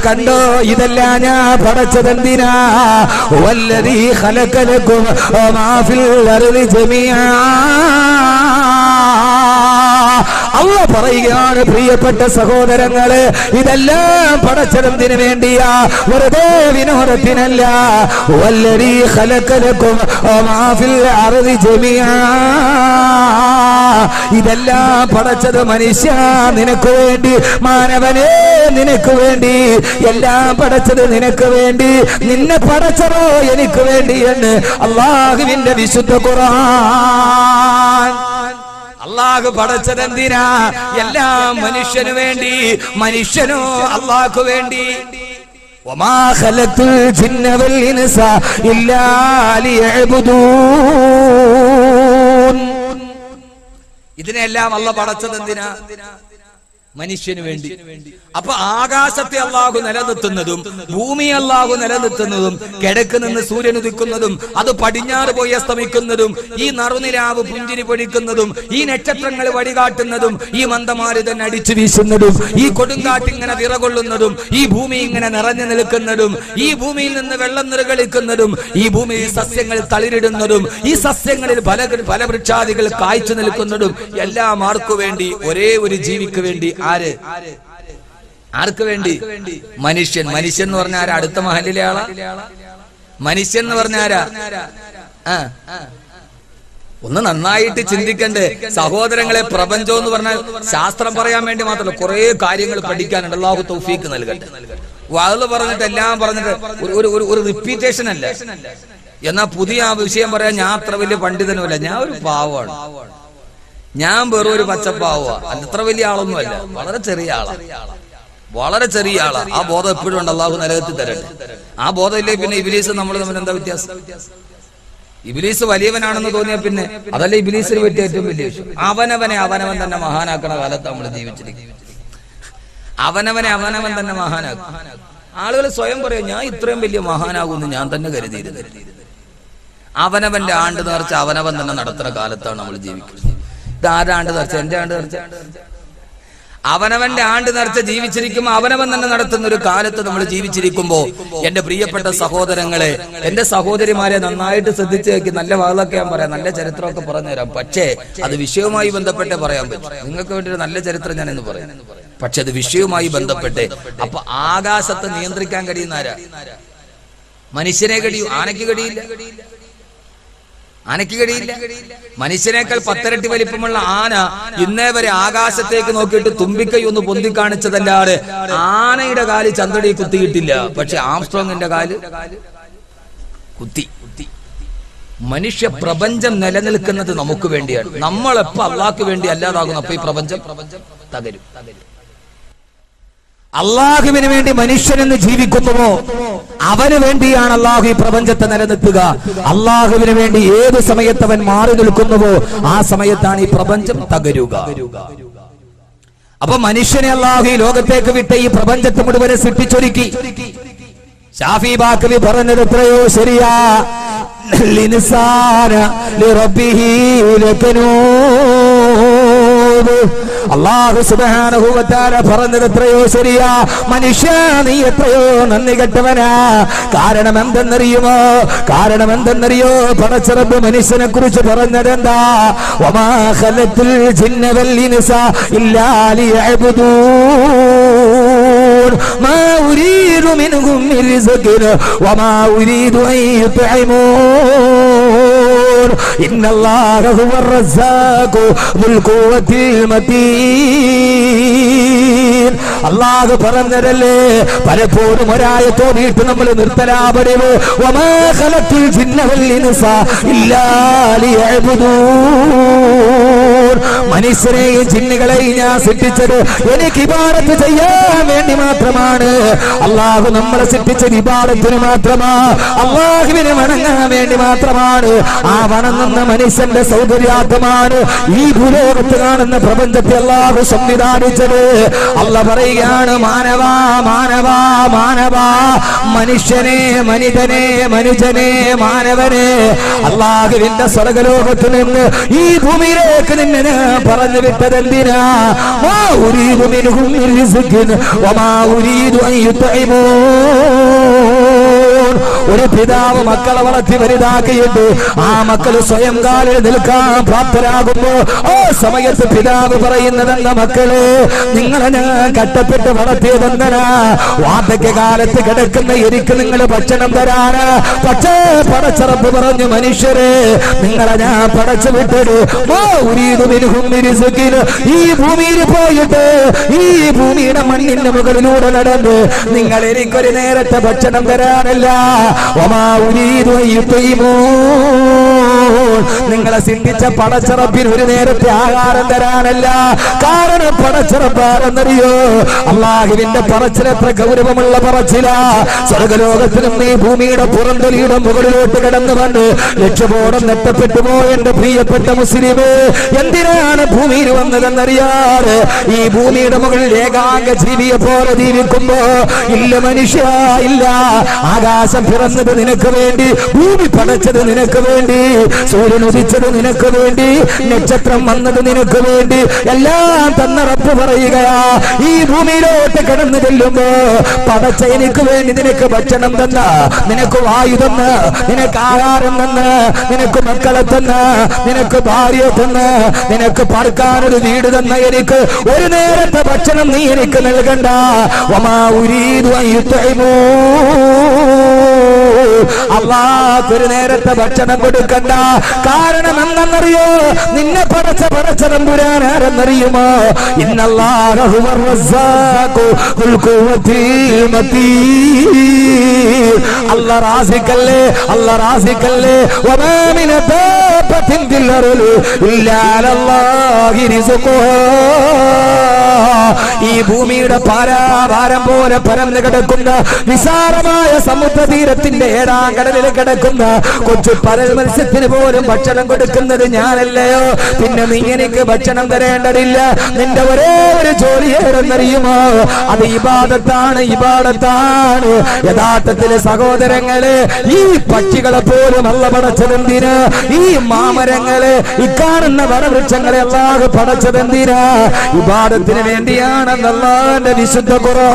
കണ്ടോ ഇതെല്ലാം ഞാൻ പടച്ചതെന്തിനാ വല്ലതീ ഖലഖലക്കും മാഫിൽ അർളി ജമീആ അള്ള പറയുകയാണ് പ്രിയപ്പെട്ട സഹോദരങ്ങള് ഇതെല്ലാം പടച്ചെടുന്നതിന് വേണ്ടിയാ വെറുതെ വിനോദത്തിനല്ല വല്ലരീ ഖലഖലക്കും മാഫിൽ അർളി ജമീആ ഇതെല്ലാം പടച്ചത് മനുഷ്യ നിനക്ക് വേണ്ടി മാനവനെ നിനക്ക് വേണ്ടി എല്ലാം പടച്ചത് നിനക്ക് വേണ്ടി നിന്നെ പടച്ചതോ എനിക്ക് വേണ്ടി എന്ന് അള്ളാഹുവിന്റെ വിശുദ്ധ ഖുർആൻ അള്ളാഹു പടച്ചതെന്തിനാ എല്ലാം മനുഷ്യന് വേണ്ടി മനുഷ്യനോ അള്ളാഹു വേണ്ടി وما خلقت الجن والإنس إلا ليعبدون ഇതിനെല്ലാം അല്ല പടച്ചത് എന്തിനാ മനുഷ്യന് വേണ്ടി അപ്പൊ ആകാശത്തെ അള്ളാഹു നിലനിർത്തുന്നതും ഭൂമി അള്ളാഹു നിലനിർത്തുന്നതും കിഴക്ക് നിന്ന് സൂര്യൻ ഉദിക്കുന്നതും അത് പടിഞ്ഞാറ് പോയി അസ്തമിക്കുന്നതും ഈ നറുനിലാവ് പുഞ്ചിരി പൊടിക്കുന്നതും ഈ നക്ഷത്രങ്ങൾ വഴികാട്ടുന്നതും ഈ മന്ദമാരുതൻ അടിച്ചു വീശുന്നതും ഈ കൊടുങ്കാറ്റിങ്ങനെ വിറകൊള്ളുന്നതും ഈ ഭൂമി ഇങ്ങനെ നിറഞ്ഞു നിൽക്കുന്നതും ഈ ഭൂമിയിൽ നിന്ന് വെള്ളം നിറകളിക്കുന്നതും ഈ ഭൂമിയിൽ സസ്യങ്ങൾ തളിരിടുന്നതും ഈ സസ്യങ്ങളിൽ പല പല വൃക്ഷാദികൾ കായ്ച്ചു നിൽക്കുന്നതും എല്ലാം ആർക്കു വേണ്ടി ഒരേ ഒരു ജീവിക്ക് വേണ്ടി ആര് ആർക്ക് വേണ്ടി മനുഷ്യൻ മനുഷ്യൻ എന്ന് പറഞ്ഞ ആരാ അടുത്ത മഹലിലെ ആളാ മനുഷ്യൻ എന്ന് പറഞ്ഞ ആരാ ആ ഒന്ന് നന്നായിട്ട് ചിന്തിക്കണ്ടേ സഹോദരങ്ങളെ പ്രപഞ്ചം എന്ന് പറഞ്ഞാൽ ശാസ്ത്രം പറയാൻ വേണ്ടി മാത്രമല്ല കുറെ കാര്യങ്ങൾ പഠിക്കാനുണ്ട് അള്ളാഹു തൗഫീക്ക് നൽകട്ടെ വാള് പറഞ്ഞിട്ട് എല്ലാം പറഞ്ഞിട്ട് ഒരു ഒരു ഒരു ഒരു റിപ്പീറ്റേഷൻ അല്ല എന്നാ പുതിയ ആ വിഷയം പറയാൻ ഞാൻ അത്ര വലിയ പണ്ഡിതനുമല്ല ഞാൻ ഒരു പാവമാണ് ഞാൻ വെറും ഒരു പച്ചപ്പാവുക അത്ര വലിയ ആളൊന്നും അല്ല വളരെ ചെറിയ ആളാ വളരെ ചെറിയ ആളാ ആ ബോധം എപ്പോഴും ഉണ്ട് അള്ളാഹു നിലനിർത്തി തരട്ടെ ആ ബോധം ഇല്ലേ പിന്നെ ഇബിലീസ് നമ്മൾ തമ്മിൽ എന്താ വ്യത്യാസം ഇബിലീസ് വലിയവനാണെന്ന് തോന്നിയ പിന്നെ അതല്ല ഇബിലീസിന് പറ്റിയ ഏറ്റവും വലിയ വിഷയം അവനവനെ അവനവൻ തന്നെ മഹാനാക്കണ കാലത്ത് നമ്മൾ ജീവിച്ചിരിക്കും അവനവനെ അവനവൻ തന്നെ മഹാനാക്കും ആളുകൾ സ്വയം പറയും ഞാൻ ഇത്രയും വലിയ മഹാനാകുമെന്ന് ഞാൻ തന്നെ കരുതിയിരുന്നു അവനവന്റെ ആണ്ട് നേർച്ച അവനവൻ തന്നെ നടത്തുന്ന കാലത്താണ് നമ്മൾ ജീവിക്കുന്നത് ഇത് ആരുടെ ആണ്ട് നേർച്ച എന്റെ ആണ്ട് നേർച്ച അവനവന്റെ ആണ്ട് നേർച്ച ജീവിച്ചിരിക്കുമ്പോൾ അവനവൻ തന്നെ നടത്തുന്ന ഒരു കാലത്ത് നമ്മൾ ജീവിച്ചിരിക്കുമ്പോ എന്റെ പ്രിയപ്പെട്ട സഹോദരങ്ങളെ എന്റെ സഹോദരിമാരെ നന്നായിട്ട് ശ്രദ്ധിച്ചു നോക്കി നല്ല വാതൊക്കെ ഞാൻ പറയാം നല്ല ചരിത്രമൊക്കെ പറഞ്ഞുതരാം പക്ഷേ അത് വിഷയവുമായി ബന്ധപ്പെട്ടേ പറയാൻ പറ്റും നിങ്ങൾക്ക് വേണ്ടി ഒരു നല്ല ചരിത്രം ഞാൻ ഇന്ന് പറയാം പക്ഷെ അത് വിഷയവുമായി ബന്ധപ്പെട്ട് അപ്പൊ ആകാശത്തെ നിയന്ത്രിക്കാൻ കഴിയുന്ന ആരാ മനുഷ്യനെ കഴിയും ആനയ്ക്ക് കഴിയില്ല ആനയ്ക്ക് കഴിയില്ല മനുഷ്യനേക്കാൾ പത്തരട്ടി വലിപ്പമുള്ള ആന ഇന്നേ വരെ ആകാശത്തേക്ക് നോക്കിയിട്ട് തുമ്പിക്കൈ ഒന്ന് പൊന്തി കാണിച്ചതല്ലാതെ ആനയുടെ കാല് ചന്തടി കുത്തിയിട്ടില്ല പക്ഷെ ആംസ്ട്രോങ്ങിന്റെ കാല് കുത്തി മനുഷ്യ പ്രപഞ്ചം നിലനിൽക്കുന്നത് നമുക്ക് വേണ്ടിയാണ് നമ്മളെപ്പോ അള്ളാഹ്ക്ക് വേണ്ടി അല്ലാതാകുന്നു അപ്പൊ ഈ പ്രപഞ്ചം തകരും അള്ളാഹുവിന് വേണ്ടി മനുഷ്യനെന്ന് ജീവിക്കുന്നുവോ അവന് വേണ്ടിയാണ് അള്ളാഹു ഈ പ്രപഞ്ചത്തെ നിലനിർത്തുക അള്ളാഹുവിന് വേണ്ടി ഏത് സമയത്ത് അവൻ മാറി നിൽക്കുന്നുവോ ആ സമയത്താണ് ഈ പ്രപഞ്ചം തകരുക അപ്പൊ മനുഷ്യനെ അള്ളാഹു ഈ ലോകത്തേക്ക് വിട്ട ഈ പ്രപഞ്ചത്തെ മുഴുവനെ സൃഷ്ടിച്ചൊരുക്കി ഷാഫി ബാക്കവി പറഞ്ഞത് എത്രയോ ശരിയാ ലിൻസാന ലിറബ്ബിഹി ലകനൂദ്. അള്ളാഹു സുബ്ഹാനഹു വ തആല പറഞ്ഞത് എത്രയോ ശരിയാ മനുഷ്യ നീ എത്രയോ നന്ദി കെട്ടവനാ കാരണം എന്തെന്നറിയുമോ കാരണം എന്തെന്നറിയോ പടച്ചിറപ്പ് മനുഷ്യനെ കുറിച്ച് പറഞ്ഞത് എന്താ വമാ ഖലഖത്തുൽ ജിന്ന വൽ ഇൻസ ഇല്ലാ ലിയഅ്ബുദൂൻ മാ ഉരീദു മിൻഹും മിൻ റിസ്ഖിൻ വമാ ഉരീദു അൻ യുത്ഇമൂൻ ഇന്നല്ലാഹ ഹുവർ റസ്സാഖു ദുൽ ഖുവ്വത്തിൽ മതീൻ അള്ളാഹു പറഞ്ഞതല്ലേ പലപ്പോഴും ഒരായത്തോ വീട്ട് നമ്മൾ നിർത്തലാപടിവ് വമാ ഖലഖത്തുൽ ജിന്ന വൽ ഇൻസ ഇല്ലാ ലിയഅ്ബുദൂൻ മനുഷ്യരെയും ജിന്നുകളെയും ഞാൻ സൃഷ്ടിച്ചത് എനിക്ക് ഇബാദത്ത് ചെയ്യാൻ വേണ്ടി മാത്രമാണ് അള്ളാഹു നമ്മളെ സൃഷ്ടിച്ചത് ഇബാദത്തിന് മാത്രമാ അള്ളാഹുവിനെ വണങ്ങാൻ വേണ്ടി മാത്രമാണ് ആ വണങ്ങുന്ന മനുഷ്യന്റെ സൗകര്യാർത്ഥമാണ് ഈ ഭൂലോകത്ത് കാണുന്ന പ്രപഞ്ചത്തെ അള്ളാഹു സംവിധാനിച്ചത് അല്ല പറയുകയാണ് മാനവാ മാനവാ മാനവാ മനുഷ്യനെ മനിതനെ മനുജനെ മാനവനെ അള്ളാഹുവിന്റെ സ്വർഗലോകത്ത് നിന്ന് ഈ ഭൂമിയിലേക്ക് നിന്നെ ഞാൻ പറഞ്ഞു വിട്ടത് എന്തിനാ മാ ഉരീദു മിൻഹും മിൻ റിസ്ഖിൻ വമാ ഉരീദു അൻ യുത്ഇമൂൻ ഒരു പിതാവ് മക്കളെ വളർത്തി വലുതാക്കിയിട്ട് ആ മക്കൾ സ്വയം കാലിൽ നിൽക്കാൻ പ്രാപ്തരാകുമ്പോ ആ സമയത്ത് പിതാവ് പറയുന്നതെന്ന മക്കള് നിങ്ങളെ ഞാൻ കട്ടപ്പെട്ട് വളർത്തിയതെന്തനാ വാർദ്ധക്യ കാലത്ത് കിടക്കുന്ന എനിക്ക് നിങ്ങൾ ഭക്ഷണം തരാന് പക്ഷേ പടച്ചറപ്പ് പറഞ്ഞു മനുഷ്യരെ നിങ്ങളെ ഞാൻ പടച്ചു വിട്ടത് മാ ഉരീദു മിൻഹും മിൻ റിസ്ഖിൻ. ഈ ഭൂമിയിൽ പോയിട്ട് ഈ ഭൂമിയുടെ മണ്ണിന്റെ മുകളിലൂടെ നടന്ന് നിങ്ങൾ എനിക്കൊരു നേരത്തെ ഭക്ഷണം തരാനല്ല ഒമാ ഉരീദു അൻ യുത്ഇമൂൻ. നിങ്ങളെ ചിന്തിച്ച പടച്ചറപ്പിന് ഒരു നേരത്തെ ആഹാരം തരാനല്ല കാരണം പടച്ചറപ്പാരെന്നറിയോ അള്ളാഹുവിന്റെ പറച്ചിലെത്ര ഗൗരവമുള്ള പറച്ചില സ്വർഗലോകത്തിലും ഈ ഭൂമിയുടെ പുറന്തൊലിയുടെ മുകളിലോട്ട് കിടന്നു വന്ന് ലക്ഷ്യബോധം നെട്ടപ്പെട്ടു പോയ എന്റെ പ്രിയപ്പെട്ട മുസ്ലിമേ എന്തിനാണ് ഭൂമിയിൽ വന്നതെന്നറിയാറ് ഈ ഭൂമിയുടെ മുകളിൽ ഏകാംഗ ജീവിയെ പോലെ ജീവിക്കുമ്പോ ഇല്ല മനുഷ്യ ഇല്ല ആകാശം പിറന്നത് നിനക്ക് വേണ്ടി ഭൂമി പടച്ചത് നിനക്ക് വേണ്ടി സൂര്യൻ ഉദിച്ചത് നിനക്ക് വേണ്ടി നക്ഷത്രം വന്നത് നിനക്ക് വേണ്ടി എല്ലാം തന്ന റബ്ബ് പറയുകയാ ഈ ഭൂമിയിലോട്ട് കിടന്നു ചെല്ലുമ്പോ പടച്ച എനിക്ക് വേണ്ടി നിനക്ക് ഭക്ഷണം തന്ന നിനക്ക് വായു തന്ന് നിനക്ക് ആഹാരം തന്ന് നിനക്ക് മക്കളെ തന്ന് നിനക്ക് ഭാര്യയെ തന്ന് നിനക്ക് പാർക്കാനൊരു വീട് തന്ന എനിക്ക് ഒരു നേരത്തെ ഭക്ഷണം നീ എനിക്ക് നൽകണ്ട വമാ ഉരീദു അൻ യുത്ഇമൂൻ. അള്ളാഹ് ഒരു നേരത്തെ ഭക്ഷണം കൊടുക്കണ്ട കാരണം എന്തെന്നറിയോ നിന്നെ പടച്ച പടച്ച തമ്പുരാൻ ആരെന്നറിയുമോ ഇന്നല്ലാഹ ഹുവർ റസ്സാഖു ദുൽ ഖുവ്വത്തിൽ മതീൻ അല്ല റാസിക്കല്ലേ അല്ല റാസിക്കല്ലേ വമാ മിന ദാബത്തിൻ ഫിൽ അർളി ഇല്ലാ അലല്ലാഹി റിസ്ഖുഹാ ഈ ഭൂമിയുടെ പാരാഭാരം പോലെ പരന്നു കിടക്കുന്ന വിശാലമായ സമുദ്രതീരത്തിന്റെ ഏഴാം കടലിൽ കിടക്കുന്ന കൊച്ചു പരൽ മത്സ്യത്തിന് പോലും ഭക്ഷണം കൊടുക്കുന്നത് ഞാനല്ലയോ പിന്നെ നീ എനിക്ക് ഭക്ഷണം തരേണ്ടതില്ല നിന്റെ ഒരേ ഒരു ജോലി ഏതെന്നറിയുമോ അത് ഇബാദത്താണ് ഇബാദത്താണ് യഥാർത്ഥത്തില് സഹോദരങ്ങളെ ഈ പക്ഷികളെ പോലും അല്ല പടച്ചതെന്തിന് ഈ മാമരങ്ങള് ഇക്കാണുന്ന വനവൃക്ഷങ്ങളെ അല്ലാഹ് പടച്ചതെന്തിനാ ഇബാദത്തിന് വേണ്ടിയാണെന്നല്ലാന്റെ വിശുദ്ധ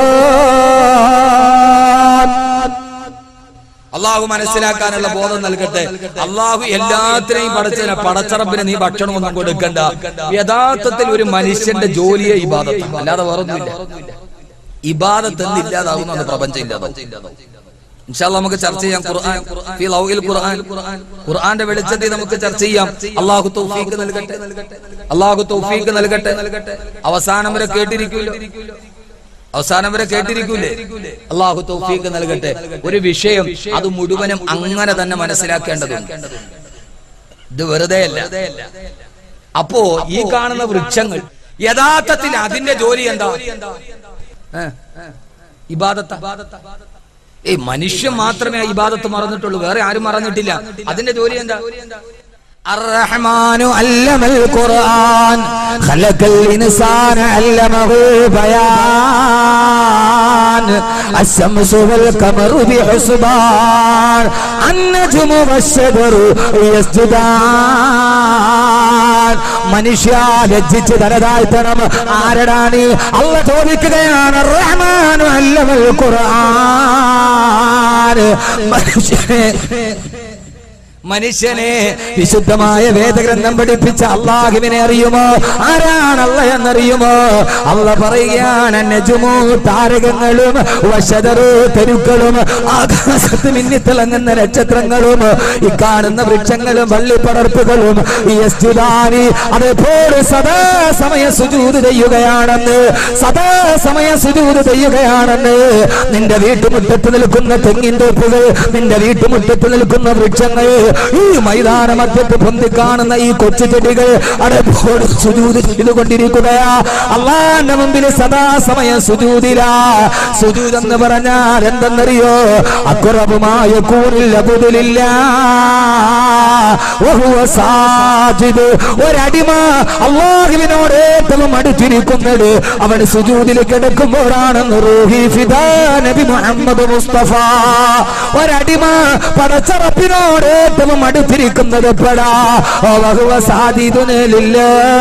ഖുർആൻ അള്ളാഹു മനസ്സിലാക്കാനുള്ള ബോധം നൽകട്ടെ അള്ളാഹു എല്ലാത്തിനെയും പടച്ചതിനെ പടച്ചറപ്പിന് നീ ഭക്ഷണമൊന്നും കൊടുക്കണ്ട യഥാർത്ഥത്തിൽ ഒരു മനുഷ്യന്റെ ജോലിയെ ഇബാദത്ത് അല്ലാതെ വേറൊന്നുമില്ല ഇബാദത്ത് എന്ന് ഇല്ലാതാവുന്ന പ്രപഞ്ചം ഇല്ലാതാവും ഇൻഷാല്ല നമുക്ക് ചർച്ച ചെയ്യാം ഖുർആൻ ഫീ ലൗഹിൽ ഖുർആൻ ഖുർആന്റെ വെളിച്ചത്തിൽ നമുക്ക് ചർച്ച ചെയ്യാം അള്ളാഹു തൗഫീഖ് നൽകട്ടെ അള്ളാഹു തൗഫീഖ് നൽകട്ടെ അവസാനം വരെ കേട്ടിരിക്കുമല്ലോ അവസാനം വരെ കേട്ടിരിക്കൂലേ അള്ളാഹു തൗഫീഖ് നൽകട്ടെ ഒരു വിഷയം അത് മുഴുവനും അങ്ങനെ തന്നെ മനസ്സിലാക്കേണ്ടതുണ്ട് ഇത് വെറുതെ അല്ല അപ്പോ ഈ കാണുന്ന വൃക്ഷങ്ങൾ യഥാർത്ഥത്തിൽ അതിന്റെ ജോലി എന്താ ഏ? ഇബാദത്ത ഏയ് മനുഷ്യൻ മാത്രമേ ആ ഇബാദത്ത് മറന്നിട്ടുള്ളൂ വേറെ ആരും മറന്നിട്ടില്ല അതിന്റെ ജോലി എന്താ الرحمن علم القرآن خلق الإنسان علمه البيان الشمس والقمر بحسبان النجم والشجر يسجدان മനുഷ്യ ലജ്ജിച്ച് തലതാഴ്ത്തണം ആരടാണ് അല്ല ചോദിക്കുകയാണ് റഹ്മാൻ അല്ലമൽ ഖുർആൻ മനുഷ്യനെ മനുഷ്യനെ വിശുദ്ധമായ വേദഗ്രന്ഥം പഠിപ്പിച്ച അള്ളാഹുവിനെ അറിയുമോ ആരാണ് അല്ല എന്നറിയുമോ അല്ല പറയുകയാണ് നജുമോ താരകങ്ങളും വശതറു തെരുക്കളും ആകാശത്ത് മിന്നിത്തിളങ്ങുന്ന നക്ഷത്രങ്ങളും ഈ കാണുന്ന വൃക്ഷങ്ങളും വള്ളിപ്പടർപ്പുകളും ഈ യസ്തുദാനി അതേപോലെ സദാസമയം സുജൂത് ചെയ്യുകയാണെന്ന് സദാസമയം സുജൂത് ചെയ്യുകയാണെന്ന് നിന്റെ വീട്ടുമുറ്റത്ത് നിൽക്കുന്ന തെങ്ങിൻ തോപ്പുകൾ നിന്റെ വീട്ടുമുറ്റത്ത് നിൽക്കുന്ന വൃക്ഷങ്ങൾ ഈ മൈതാന മധ്യത്ത് പൊന്തി കാണുന്ന ഈ കൊച്ചു ചെടികൾ അടപ്പോട് സുജൂത് ചെയ്തുകൊണ്ടിരിക്കുകയാ അള്ളാന്റെ മുമ്പിൽ സദാസമയം സുജൂതിലാ സുജൂത് എന്ന് പറഞ്ഞാൽ എന്തെന്നറിയോ അക്കുറവുമായ കൂറിൽ അബുദിലില്ല സാജിദ് ഒരടിമ അള്ളാഹുവിനോട് ഏറ്റവും അടുത്തിരിക്കുന്നത് അവൻ സുജൂതിൽ കിടക്കുമ്പോഴാണെന്ന് റൂഹി ഫിദാ നബി മുഹമ്മദ് മുസ്തഫ ഒരടിമ പടച്ചറപ്പിനോട് ഏറ്റവും അടുത്തിരിക്കുന്നത് എപ്പോഴാ വഹുവ സാജിദുനിലില്ല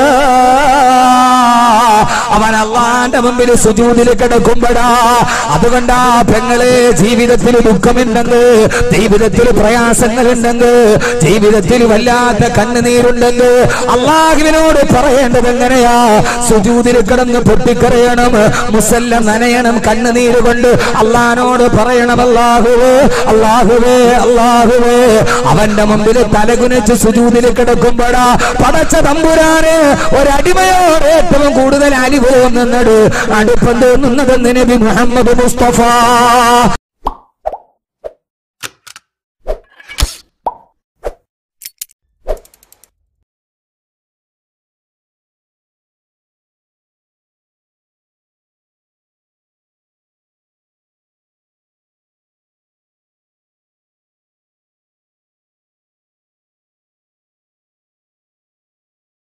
അവൻ അള്ളാന്റെ മുമ്പിൽ സുജൂതിൽ കിടക്കുമ്പോഴാ അതുകൊണ്ടാ പെങ്ങളെ ജീവിതത്തിൽ ദുഃഖമുണ്ടെങ്കിൽ ജീവിതത്തിൽ പ്രയാസങ്ങളുണ്ടെങ്കിൽ ജീവിതത്തിൽ വല്ലാത്ത കണ്ണുനീരുണ്ടെങ്കിൽ അള്ളാഹുവിനോട് പറയേണ്ടത് എങ്ങനെയാ സുജൂതിൽ കിടന്ന് പൊട്ടിക്കരയണം മുസല്ല നനയണം കണ്ണുനീര് കൊണ്ട് അള്ളഹാനോട് പറയണം അള്ളാഹുവേ അള്ളാഹുവേ അള്ളാഹുവേ അവന്റെ മുമ്പിൽ തലകുനിച്ച് സുജൂതിൽ കിടക്കുമ്പോഴാ പടച്ച തമ്പുരാന് ഒരടിമയോട് ഏറ്റവും കൂടുതൽ അലിവ് തോന്നുന്നത് അടുപ്പം തോന്നുന്നത് നബി മുഹമ്മദ് മുസ്തഫ